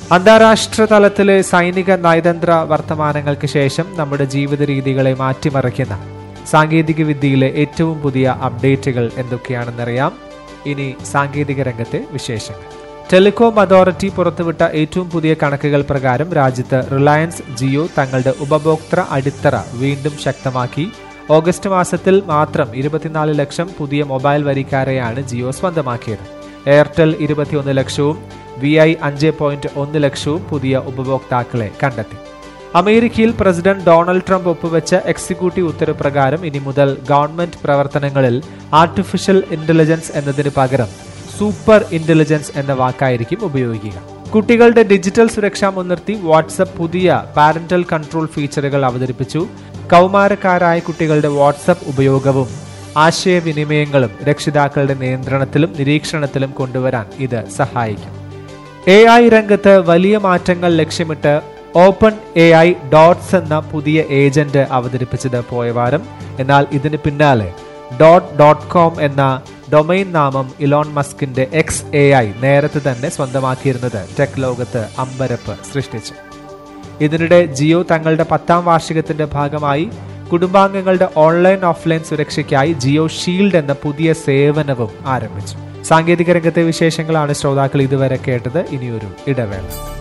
അന്താരാഷ്ട്ര തലത്തിലെ സൈനിക നയതന്ത്ര വർത്തമാനങ്ങൾക്ക് ശേഷം നമ്മുടെ ജീവിത രീതികളെ മാറ്റിമറിക്കുന്ന സാങ്കേതിക വിദ്യയിലെ ഏറ്റവും പുതിയ അപ്ഡേറ്റുകൾ എന്തൊക്കെയാണെന്നറിയാം ഇനി സാങ്കേതിക രംഗത്തെ വിശേഷങ്ങൾ ടെലികോം അതോറിറ്റി പുറത്തുവിട്ട ഏറ്റവും പുതിയ കണക്കുകൾ പ്രകാരം രാജ്യത്ത് റിലയൻസ് ജിയോ തങ്ങളുടെ ഉപഭോക്തൃ അടിത്തറ വീണ്ടും ശക്തമാക്കി ഓഗസ്റ്റ് മാസത്തിൽ മാത്രം ഇരുപത്തിനാല് ലക്ഷം പുതിയ മൊബൈൽ വരിക്കാരെയാണ് ജിയോ സ്വന്തമാക്കിയത് എയർടെൽ ഇരുപത്തിയൊന്ന് ലക്ഷവും വി ഐ അഞ്ച് പോയിന്റ് ഒന്ന് ലക്ഷവും പുതിയ ഉപഭോക്താക്കളെ കണ്ടെത്തി അമേരിക്കയിൽ പ്രസിഡന്റ് ഡൊണാൾഡ് ട്രംപ് ഒപ്പുവെച്ച എക്സിക്യൂട്ടീവ് ഉത്തരവ് പ്രകാരം ഇനി മുതൽ ഗവൺമെന്റ് പ്രവർത്തനങ്ങളിൽ ആർട്ടിഫിഷ്യൽ ഇന്റലിജൻസ് എന്നതിന് പകരം സൂപ്പർ ഇന്റലിജൻസ് എന്ന വാക്കായിരിക്കും ഉപയോഗിക്കുക കുട്ടികളുടെ ഡിജിറ്റൽ സുരക്ഷ മുൻനിർത്തി വാട്സപ്പ് പുതിയ പാരന്റൽ കൺട്രോൾ ഫീച്ചറുകൾ അവതരിപ്പിച്ചു കൗമാരക്കാരായ കുട്ടികളുടെ വാട്സപ്പ് ഉപയോഗവും ആശയവിനിമയങ്ങളും രക്ഷിതാക്കളുടെ നിയന്ത്രണത്തിലും നിരീക്ഷണത്തിലും കൊണ്ടുവരാൻ ഇത് സഹായിക്കും എ ഐ രംഗത്ത് വലിയ മാറ്റങ്ങൾ ലക്ഷ്യമിട്ട് ഓപ്പൺ എ ഐ ഡോട്ട്സ് എന്ന പുതിയ ഏജന്റ് അവതരിപ്പിച്ചത് പോയ വാരം എന്നാൽ ഇതിന് പിന്നാലെ ഡോട്ട് ഡോട്ട് കോം എന്ന ഡൊമൈൻ നാമം ഇലോൺ മസ്കിന്റെ എക്സ് എ ഐ നേരത്തെ തന്നെ സ്വന്തമാക്കിയിരുന്നത് ടെക് ലോകത്ത് അമ്പരപ്പ് സൃഷ്ടിച്ചു ഇതിനിടെ ജിയോ തങ്ങളുടെ പത്താം വാർഷികത്തിന്റെ ഭാഗമായി കുടുംബാംഗങ്ങളുടെ ഓൺലൈൻ ഓഫ്ലൈൻ സുരക്ഷയ്ക്കായി ജിയോ ഷീൽഡ് എന്ന പുതിയ സേവനവും ആരംഭിച്ചു സാങ്കേതിക രംഗത്തെ വിശേഷങ്ങളാണ് ശ്രോതാക്കൾ ഇതുവരെ കേട്ടത് ഇനിയൊരു ഇടവേള